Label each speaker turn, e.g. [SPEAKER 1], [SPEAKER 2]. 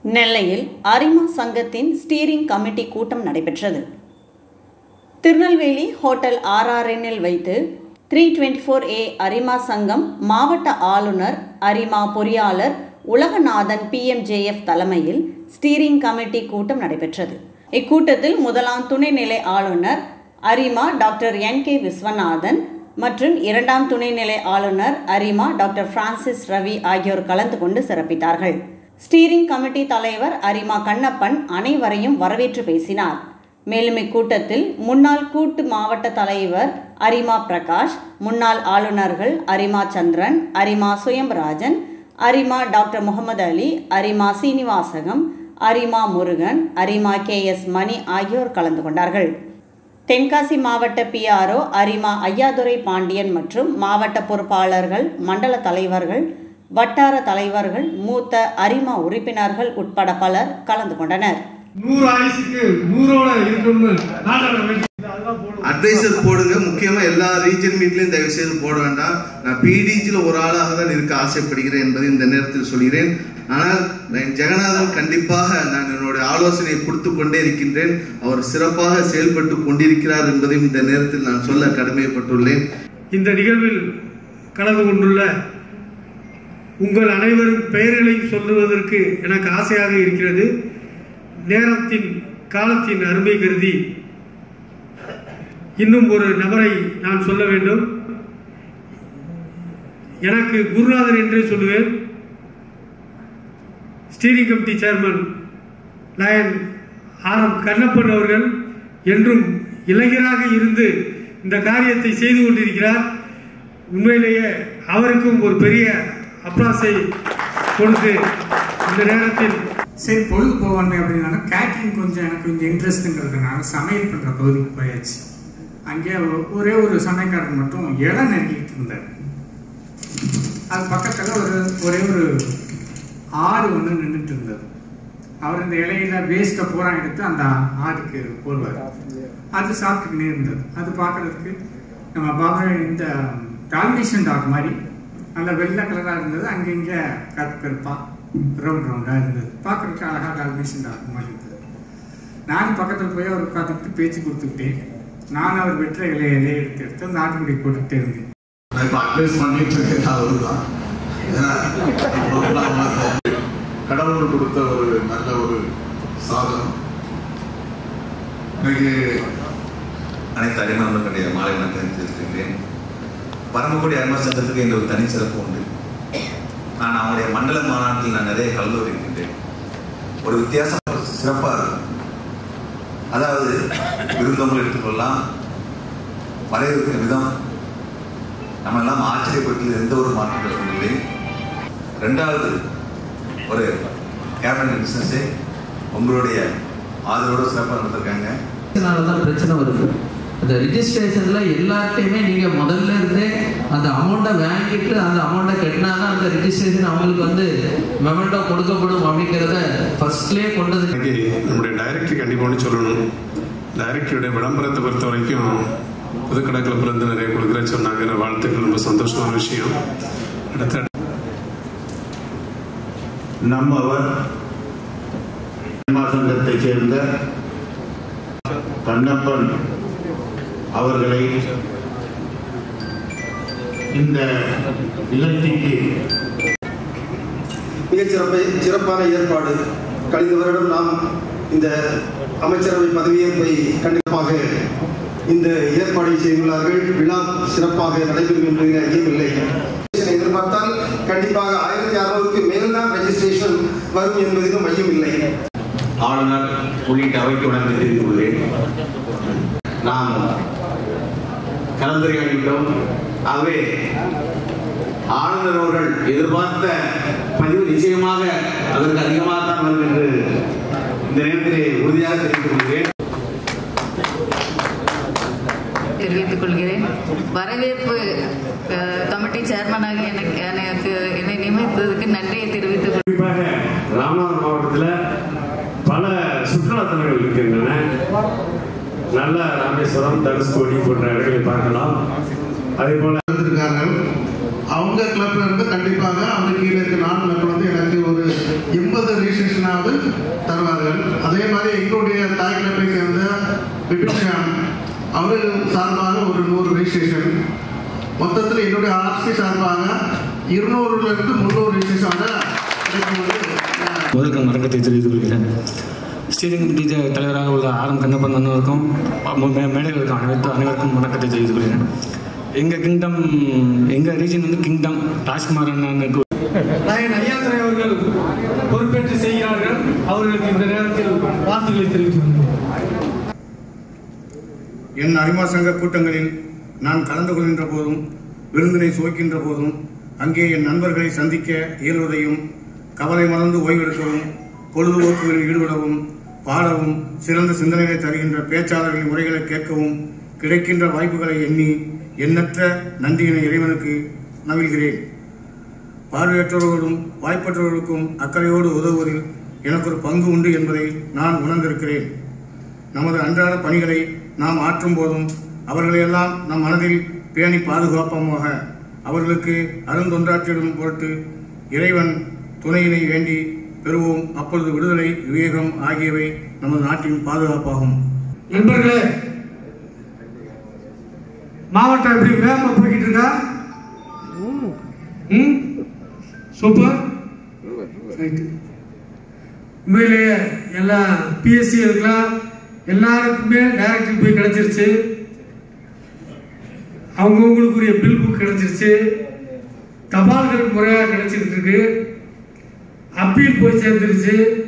[SPEAKER 1] நெல்லையில் அரிமா சங்கத்தின் ஸ்டீரிங் கமிட்டி கூட்டம் நடைபெற்றது திருநெல்வேலி ஹோட்டல் ஆர்ஆர்என்னில் வைத்து த்ரீ டுவெண்ட்டி ஃபோர் ஏ அரிமா சங்கம் மாவட்ட ஆளுநர் அரிமா பொறியாளர் உலகநாதன் பிஎம்ஜேஎஃப் தலைமையில் ஸ்டீரிங் கமிட்டி கூட்டம் நடைபெற்றது இக்கூட்டத்தில் முதலாம் துணைநிலை ஆளுநர் அரிமா டாக்டர் என் கே விஸ்வநாதன் மற்றும் இரண்டாம் துணைநிலை ஆளுநர் அரிமா டாக்டர் பிரான்சிஸ் ரவி ஆகியோர் கலந்து கொண்டு சிறப்பித்தார்கள் ஸ்டீரிங் கமிட்டி தலைவர் அரிமா கண்ணப்பன் அனைவரையும் வரவேற்று பேசினார் மேலும் இக்கூட்டத்தில் முன்னாள் கூட்டு மாவட்ட தலைவர் அரிமா பிரகாஷ் முன்னாள் ஆளுநர்கள் அரிமா சந்திரன் அரிமா சுயம்பராஜன் அரிமா டாக்டர் முகமது அலி அரிமா சீனிவாசகம் அரிமா முருகன் அரிமா கே எஸ் மணி ஆகியோர் கலந்து கொண்டார்கள் தென்காசி மாவட்ட பிஆர்ஓ அரிமா ஐயாதுரை பாண்டியன் மற்றும் மாவட்ட பொறுப்பாளர்கள் மண்டல தலைவர்கள் வட்டார தலைவர்கள் மூத்த அரிமா உறுப்பினர்கள் உட்பட பலர் கலந்து கொண்டனர்
[SPEAKER 2] நூறு ஆயுசுக்கு நூறோட இருக்கணும்னு நாட்டாள வேண்டி
[SPEAKER 3] அட்வைசர் போடுங்க முக்கியமா எல்லா ரீஜன் மீட்லயும் தயவு செய்து போட வேண்டாம் நான் பிடிஜில ஒரு ஆளாக தான் இருக்க ஆசைப்படுகிறேன் என்பதை இந்த நேரத்தில் சொல்கிறேன் ஆனால் நான் ஜெகநாதன் கண்டிப்பாக நான் என்னுடைய ஆலோசனையை கொடுத்து கொண்டே இருக்கின்றேன் அவர் சிறப்பாக செயல்பட்டு கொண்டிருக்கிறார் என்பதையும் இந்த நேரத்தில் நான் சொல்ல கடமைப்பட்டுள்ளேன்
[SPEAKER 2] இந்த நிகழ்வில் கலந்து கொண்டுள்ள உங்கள் அனைவரும் பெயர்களை சொல்லுவதற்கு எனக்கு ஆசையாக இருக்கிறது நேரத்தின் காலத்தின் அருமை கருதி இன்னும் ஒரு நபரை நான் சொல்ல வேண்டும் எனக்கு குருநாதன் என்றே சொல்லுவேன் steering committee chairman lion R M Kannappan அவர்கள் என்றும் இளைஞராக இருந்து இந்த காரியத்தை செய்து கொண்டிருக்கிறார் உண்மையிலேயே அவருக்கும் ஒரு பெரிய அப்ளாஸை கொடுத்து இந்த நேரத்தில்
[SPEAKER 4] சரி பொழுது போவாங்க அப்படின்னா கேட்டரிங் கொஞ்சம் எனக்கு கொஞ்சம் இன்ட்ரெஸ்ட்டுங்கிறதுனால சமையல் பண்ணுற பகுதிக்கு போயாச்சு அங்கே ஒ- ஒரே ஒரு சமையல்காரர் மட்டும் இடம் நெருங்கிட்டு இருந்தார் அது பக்கத்தில் ஒரு ஒரே ஒரு ஆடு ஒன்று நின்றுட்டு இருந்தது அவர் இந்த இலையில வேஸ்ட்டை பூரா எடுத்து அந்த ஆடுக்கு போடுவார் அது சாப்பிட்டுக்கிட்டே இருந்தது அது பார்க்கறதுக்கு நம்ம பாபா இந்த டால்மேஷன் டாக் மாதிரி நல்ல வெள்ளை கலராக இருந்தது அங்கங்கே கருப்பு கருப்பாக ரவுண்ட் ரவுண்டாக இருந்தது பார்க்கறதுக்கு அழகாக டால்மேஷன் டாக் மாதிரி இருந்தது நானும் பக்கத்தில் போய் அவர் உட்காந்துக்கிட்டு பேச்சு கொடுத்துக்கிட்டேன் நான் அவர் வெற்ற இலையை இலையை எடுத்து எடுத்து அந்த ஆட்டுக்குடி போட்டுக்கிட்டே இருந்தேன்
[SPEAKER 5] நான் இப்போ அட்வைஸ் பண்ணிட்டு இருக்கிறது அவரு தான் ஏன்னா இப்போலாம் வந்து கடவுள் கொடுத்த ஒரு நல்ல ஒரு சாதனம் இன்னைக்கு
[SPEAKER 6] அனைத்து அறிமுகங்களுடைய மாலை வணக்கம் தெரிவித்திருக்கின்றேன் பரமக்குடி அருமா சங்கத்துக்கு என்ற ஒரு தனி சிறப்பு உண்டு நான் அவங்களுடைய மண்டல மாநாட்டில் நான் நிறைய கலந்து வருகின்றேன் ஒரு வித்தியாசம் சிறப்பாக இருக்கும் அதாவது விருந்தவங்களை எடுத்துக்கொள்ளலாம் வரவேற்கிற விதம் நம்ம எல்லாம் ஆச்சரியப்பட்டு எந்த ஒரு மாற்றங்களும் இல்லை ரெண்டாவது ஒரு கேபினட் பிசினஸை உங்களுடைய ஆதரவோடு சிறப்பாக நடந்திருக்காங்க
[SPEAKER 7] இதனால தான் பிரச்சனை வருது அந்த ரிஜிஸ்ட்ரேஷன்ல எல்லார்ட்டையுமே நீங்க முதல்ல இருந்தே அந்த அமௌண்ட்டை வாங்கிட்டு அந்த அமௌண்ட்டை கட்டினாதான் அந்த ரிஜிஸ்ட்ரேஷன் அவங்களுக்கு வந்து மெமெண்டோ கொடுக்கப்படும் அப்படிங்கிறத ஃபர்ஸ்ட்லேயே கொண்டது
[SPEAKER 8] இன்னைக்கு நம்முடைய டைரக்டர் கண்டிப்பாக ஒன்று சொல்லணும் டைரக்டருடைய விளம்பரத்தை பொறுத்த வரைக்கும் புதுக்கடை கிளப்லேருந்து நிறைய கொடுக்குறேன்னு சொன்னாங்க வாழ்த்துக்கள் ரொம்ப சந்தோஷமான விஷயம் அடுத்த
[SPEAKER 5] நம்மவர் சங்கத்தைச் சேர்ந்த கண்ணப்பன் அவர்களை இந்த நிகழ்ச்சிக்கு
[SPEAKER 9] மிகச்சிறப்பை சிறப்பான ஏற்பாடு கழிந்த வருடம் நாம் இந்த அமைச்சரவை பதவியேற்பை கண்டிப்பாக இந்த ஏற்பாடை செய்துள்ளார்கள் விழா சிறப்பாக நடைபெறும் என்று ஐயமில்லை எதிர்பார்த்தால் கண்டிப்பாக ஆயிரத்தி அறுநூறுக்கு மேல்தான் ரெஜிஸ்ட்ரேஷன் வரும் என்பதிலும் ஐயமில்லை
[SPEAKER 10] ஆளுநர் உள்ளிட்ட அவைக்கு உணர்ந்து தெரிந்து கொள்கிறேன் நாம் கலந்துரையாடிட்டோம் ஆகவே ஆளுநர் அவர்கள் எதிர்பார்த்த பதிவு நிச்சயமாக அதற்கு அதிகமாக தான் வரும் என்று இந்த நேரத்திலே உறுதியாக தெரிவித்துக் கொள்கிறேன்
[SPEAKER 11] தெரிவித்துக் கொள்கிறேன் வரவேற்பு அஹ், கமிட்டி சேர்மனாக எனக்கு எனக்கு என்னை நியமித்ததுக்கு நன்றியை தெரிவித்துக் கொள்-
[SPEAKER 2] குறிப்பாக ராமநாதபுரம் மாவட்டத்தில் பல சுற்றுலா தலங்கள் இருக்கின்றன நல்ல ராமேஸ்வரம் தனுஷ்கோடி போன்ற இடங்களை பார்க்கலாம் அதே போல
[SPEAKER 5] இருக்கார்கள் அவங்க கிளப்ல இருந்து கண்டிப்பாக அவங்க கீழே இருக்க நான் கிளப்ல வந்து எனக்கு ஒரு எண்பது ரிஜிஸ்ட்ரேஷனாவது தாய் கிளப்பை சேர்ந்த விபின் ஷாம் அவர் சார்பாக ஒரு நூறு ரெஜிஸ்ட்ரேஷன் மொத்தத்தில் என்னுடைய ஆர்சி சார்பாக இருநூறுல இருந்து முந்நூறு ரெஜிஸ்ட்ரேஷன்
[SPEAKER 12] முதலுக்கு வணக்கத்தை தெரிவித்துக் கொள்கிறேன் ஸ்டீரிங் கமிட்டி த- தலைவராக உள்ள ஆரம் கண்ணப்பன் அண்ணனுக்கும் ம- மே- மேடையில் இருக்கும் அனைத்து அனைவருக்கும் வணக்கத்தை தெரிவித்துக் கொள்கிறேன் எங்கள் கிங்டம் எங்கள் ரீஜன் வந்து கிங்டம் ராஜ்குமார் அண்ணனுக்கு
[SPEAKER 2] நாயன் ஐயாத்துறை அவர்கள் பொறுப்பேற்று செய்கிறார்கள் அவர்களுக்கு இந்த நேரத்தில் வாழ்த்துக்களை தெரிவித்துக் கொள்கிறேன்
[SPEAKER 13] என் அரிமா சங்க கூட்டங்களில் நான் கலந்து கொள்கின்ற போதும் விருந்தினை சுவைக்கின்ற போதும் அங்கே என் நண்பர்களை சந்திக்க இயல்வதையும் கவலை மறந்து ஓய்வெடுக்கவும் பொழுதுபோக்குகளில் ஈடுபடவும் பாடவும் சிறந்த சிந்தனைகளை தருகின்ற பேச்சாளர்களின் முறைகளை கேட்கவும் கிடைக்கின்ற வாய்ப்புகளை எண்ணி எண்ணற்ற நன்றியினை இறைவனுக்கு நவில்கிறேன் பார்வையற்றவர்களும் வாய்ப்பற்றவர்களுக்கும் அக்கறையோடு உதவுவதில் எனக்கு ஒரு பங்கு உண்டு என்பதை நான் உணர்ந்திருக்கிறேன் நமது அன்றாட பணிகளை நாம் ஆற்றும் போதும் அவர்களையெல்லாம் நம் மனதில் பேணி பாதுகாப்பமாக அவர்களுக்கு அருந்தொன்றாற்றிடும் பொருட்டு இறைவன் துணையினை வேண்டி பெறுவோம் அப்பொழுது விடுதலை விவேகம் ஆகியவை நமது நாட்டின் பாதுகாப்பாகும்
[SPEAKER 2] நண்பர்களே மாவட்டம் எப்படி வேகமா போய்கிட்டு இருக்கா ம் சூப்பர் ரைட்டு உண்மையிலேயே எல்லா பிஎஸ்சிகளுக்கெல்லாம் எல்லாருக்குமே டைரக்டர் போய் கிடைச்சிருச்சு அவங்கவுங்களுக்குரிய பில் புக் கிடைச்சிருச்சு தபால்கள் முறையாக கிடைச்சிட்டு இருக்கு அப்பீல் போய் சேர்ந்துருச்சு